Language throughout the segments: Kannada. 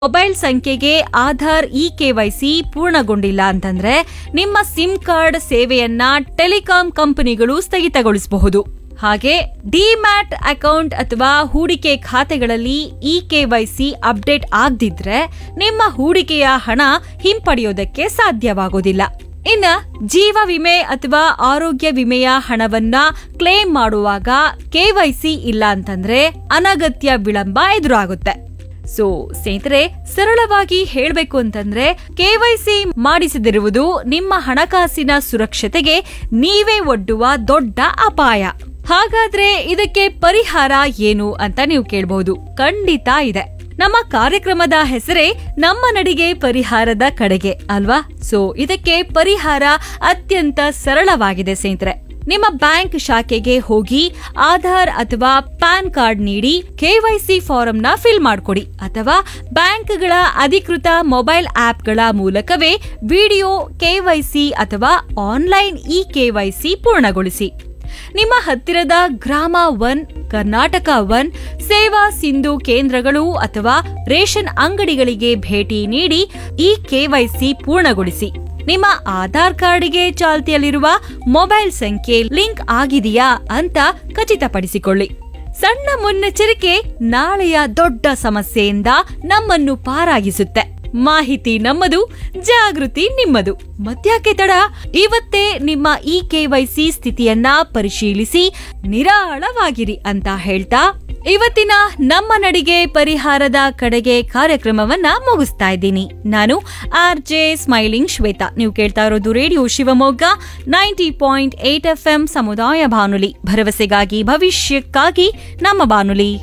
ಮೊಬೈಲ್ ಸಂಖ್ಯೆಗೆ ಆಧಾರ್ ಇ ಕೆವೈಸಿ ಪೂರ್ಣಗೊಂಡಿಲ್ಲ ಅಂತಂದ್ರೆ ನಿಮ್ಮ ಸಿಮ್ ಕಾರ್ಡ್ ಸೇವೆಯನ್ನ ಟೆಲಿಕಾಂ ಕಂಪನಿಗಳು ಸ್ಥಗಿತಗೊಳಿಸಬಹುದು ಹಾಗೆ ಡಿಮ್ಯಾಟ್ ಅಕೌಂಟ್ ಅಥವಾ ಹೂಡಿಕೆ ಖಾತೆಗಳಲ್ಲಿ ಇ ಕೆವೈಸಿ ಅಪ್ಡೇಟ್ ಆಗದಿದ್ರೆ ನಿಮ್ಮ ಹೂಡಿಕೆಯ ಹಣ ಹಿಂಪಡೆಯೋದಕ್ಕೆ ಸಾಧ್ಯವಾಗೋದಿಲ್ಲ ಇನ್ನ ಜೀವ ವಿಮೆ ಅಥವಾ ಆರೋಗ್ಯ ವಿಮೆಯ ಹಣವನ್ನ ಕ್ಲೇಮ್ ಮಾಡುವಾಗ ಕೆವೈಸಿ ಇಲ್ಲ ಅಂತಂದ್ರೆ ಅನಗತ್ಯ ವಿಳಂಬ ಎದುರಾಗುತ್ತೆ ಸೊ ಸ್ನೇಹಿತರೆ ಸರಳವಾಗಿ ಹೇಳಬೇಕು ಅಂತಂದ್ರೆ ಕೆವೈಸಿ ಮಾಡಿಸದಿರುವುದು ನಿಮ್ಮ ಹಣಕಾಸಿನ ಸುರಕ್ಷತೆಗೆ ನೀವೇ ಒಡ್ಡುವ ದೊಡ್ಡ ಅಪಾಯ ಹಾಗಾದ್ರೆ ಇದಕ್ಕೆ ಪರಿಹಾರ ಏನು ಅಂತ ನೀವು ಕೇಳಬಹುದು ಖಂಡಿತ ಇದೆ ನಮ್ಮ ಕಾರ್ಯಕ್ರಮದ ಹೆಸರೇ ನಮ್ಮ ನಡಿಗೆ ಪರಿಹಾರದ ಕಡೆಗೆ ಅಲ್ವಾ ಸೊ ಇದಕ್ಕೆ ಪರಿಹಾರ ಅತ್ಯಂತ ಸರಳವಾಗಿದೆ ಸ್ನೇಹಿತರೆ ನಿಮ್ಮ ಬ್ಯಾಂಕ್ ಶಾಖೆಗೆ ಹೋಗಿ ಆಧಾರ್ ಅಥವಾ ಪ್ಯಾನ್ ಕಾರ್ಡ್ ನೀಡಿ ಕೆವೈಸಿ ಫಾರಂನ ಫಿಲ್ ಮಾಡ್ಕೊಡಿ ಅಥವಾ ಬ್ಯಾಂಕ್ಗಳ ಅಧಿಕೃತ ಮೊಬೈಲ್ ಆಪ್ಗಳ ಮೂಲಕವೇ ವಿಡಿಯೋ ಕೆವೈಸಿ ಅಥವಾ ಆನ್ಲೈನ್ ಇ ಕೆವೈಸಿ ಪೂರ್ಣಗೊಳಿಸಿ ನಿಮ್ಮ ಹತ್ತಿರದ ಗ್ರಾಮ ಒನ್ ಕರ್ನಾಟಕ ಒನ್ ಸೇವಾ ಸಿಂಧು ಕೇಂದ್ರಗಳು ಅಥವಾ ರೇಷನ್ ಅಂಗಡಿಗಳಿಗೆ ಭೇಟಿ ನೀಡಿ ಈ ಕೆವೈಸಿ ಪೂರ್ಣಗೊಳಿಸಿ ನಿಮ್ಮ ಆಧಾರ್ ಕಾರ್ಡ್ಗೆ ಚಾಲ್ತಿಯಲ್ಲಿರುವ ಮೊಬೈಲ್ ಸಂಖ್ಯೆ ಲಿಂಕ್ ಆಗಿದೆಯಾ ಅಂತ ಖಚಿತಪಡಿಸಿಕೊಳ್ಳಿ ಸಣ್ಣ ಮುನ್ನೆಚ್ಚರಿಕೆ ನಾಳೆಯ ದೊಡ್ಡ ಸಮಸ್ಯೆಯಿಂದ ನಮ್ಮನ್ನು ಪಾರಾಗಿಸುತ್ತೆ ಮಾಹಿತಿ ನಮ್ಮದು ಜಾಗೃತಿ ನಿಮ್ಮದು ಮತ್ಯಾಕೆ ತಡ ಇವತ್ತೇ ನಿಮ್ಮ ಇ ಕೆವೈಸಿ ಸ್ಥಿತಿಯನ್ನ ಪರಿಶೀಲಿಸಿ ನಿರಾಳವಾಗಿರಿ ಅಂತ ಹೇಳ್ತಾ ಇವತ್ತಿನ ನಮ್ಮ ನಡಿಗೆ ಪರಿಹಾರದ ಕಡೆಗೆ ಕಾರ್ಯಕ್ರಮವನ್ನ ಮುಗಿಸ್ತಾ ಇದ್ದೀನಿ ನಾನು ಆರ್ ಜೆ ಸ್ಮೈಲಿಂಗ್ ಶ್ವೇತಾ ನೀವು ಕೇಳ್ತಾ ಇರೋದು radio Shivamogga ninety point eight F M ಸಮುದಾಯ ಬಾನುಲಿ ಭರವಸೆಗಾಗಿ ಭವಿಷ್ಯಕ್ಕಾಗಿ ನಮ್ಮ ಬಾನುಲಿ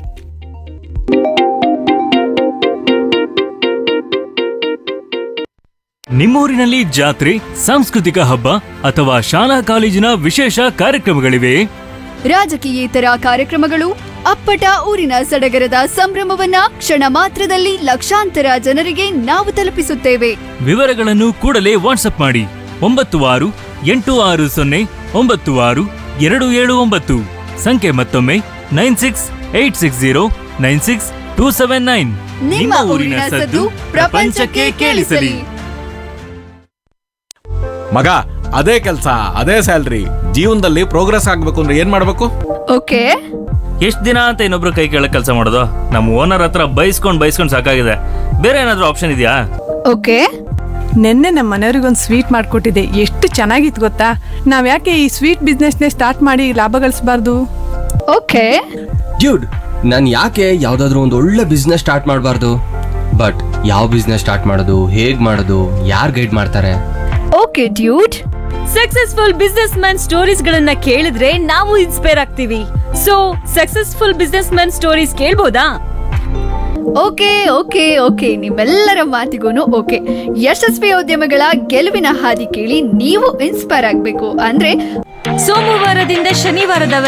ನಿಮ್ಮೂರಿನಲ್ಲಿ ಜಾತ್ರೆ ಸಾಂಸ್ಕೃತಿಕ ಹಬ್ಬ ಅಥವಾ ಶಾಲಾ ಕಾಲೇಜಿನ ವಿಶೇಷ ಕಾರ್ಯಕ್ರಮಗಳಿವೆ ರಾಜಕೀಯೇತರ ಕಾರ್ಯಕ್ರಮಗಳು ಅಪ್ಪಟ ಊರಿನ ಸಡಗರದ ಸಂಭ್ರಮವನ್ನ ಕ್ಷಣ ಮಾತ್ರದಲ್ಲಿ ಲಕ್ಷಾಂತರ ಜನರಿಗೆ ನಾವು ತಲುಪಿಸುತ್ತೇವೆ ವಿವರಗಳನ್ನು ಕೂಡಲೇ ವಾಟ್ಸಪ್ ಮಾಡಿ ಒಂಬತ್ತು ಆರು ಎಂಟು ಆರು ಸೊನ್ನೆ ಒಂಬತ್ತು ಆರು ಎರಡು ಏಳು ಒಂಬತ್ತು ಸಂಖ್ಯೆ ಮತ್ತೊಮ್ಮೆ nine six eight six zero nine six two seven nine ನಿಮ್ಮ ಊರಿನ ಸದ್ದು ಪ್ರಪಂಚಕ್ಕೆ ಕೇಳಿಸಲಿ ಮಗ ಅದೇ ಕೆಲಸ ಅದೇ ಸ್ಯಾಲ್ರಿ ಜೀವನದಲ್ಲಿ ಪ್ರೋಗ್ರೆಸ್ ಆಗ್ಬೇಕು ಅಂದ್ರೆ ಏನ್ ಮಾಡ್ಬೇಕು ಓಕೆ ಎಷ್ಟ್ ದಿನ ಅಂತ ಇನ್ನೊಬ್ರು ಕೈ ಕೆಳಗೆ ಕೆಲಸ ಮಾಡೋದು ನಮ್ಮ ಓನರ್ ಹತ್ರ ಬೈಸ್ಕೊಂಡ್ ಬೈಸ್ಕೊಂಡ್ ಸಾಕಾಗಿದೆ ಬೇರೆ ಏನಾದ್ರೂ ಆಪ್ಷನ್ ಇದೆಯಾ ಓಕೆ ನಿನ್ನೆ ನಮ್ಮ ಮನೆಯವ್ರಿಗೊಂದು ಸ್ವೀಟ್ ಮಾಡಿಕೊಟ್ಟಿದ್ದೆ ಎಷ್ಟು ಚೆನ್ನಾಗಿತ್ತು ಗೊತ್ತಾ ನಾವು ಯಾಕೆ ಈ ಸ್ವೀಟ್ ಬಿಸ್ನೆಸ್ನೇ ಸ್ಟಾರ್ಟ್ ಮಾಡಿ ಲಾಭ ಗಳಿಸಬಾರ್ದು ಓಕೆ ಡ್ಯೂಡ್ ನಾನು ಯಾಕೆ ಯಾವ್ದಾದ್ರು ಒಂದು ಒಳ್ಳೆ ಬಿಸ್ನೆಸ್ ಸ್ಟಾರ್ಟ್ ಮಾಡಬಾರ್ದು ಬಟ್ ಯಾವ ಬಿಸ್ನೆಸ್ ಸ್ಟಾರ್ಟ್ ಮಾಡೋದು ಹೇಗ್ ಮಾಡೋದು ಯಾರು ಗೈಡ್ ಮಾಡ್ತಾರೆ okay dude successful businessman stories ಗಳನ್ನ ಕೇಳಿದ್ರೆ ನಾವು ಇನ್ಸ್ಪೈರ್ ಆಗ್ತೀವಿ so successful businessman stories ಕೇಳ್ಬೋದಾ ಓಕೆ ಓಕೆ ಓಕೆ ನಿಮ್ಮೆಲ್ಲರ ಮಾತಿಗೂ ಓಕೆ ಯಶಸ್ವಿ ಉದ್ಯಮಗಳ ಗೆಲುವಿನ ಹಾದಿ ಕೇಳಿ ನೀವು ಇನ್ಸ್ಪೈರ್ ಆಗಬೇಕು ಅಂದ್ರೆ ಸೋಮವಾರದಿಂದ ಶನಿವಾರದವರೆಗೆ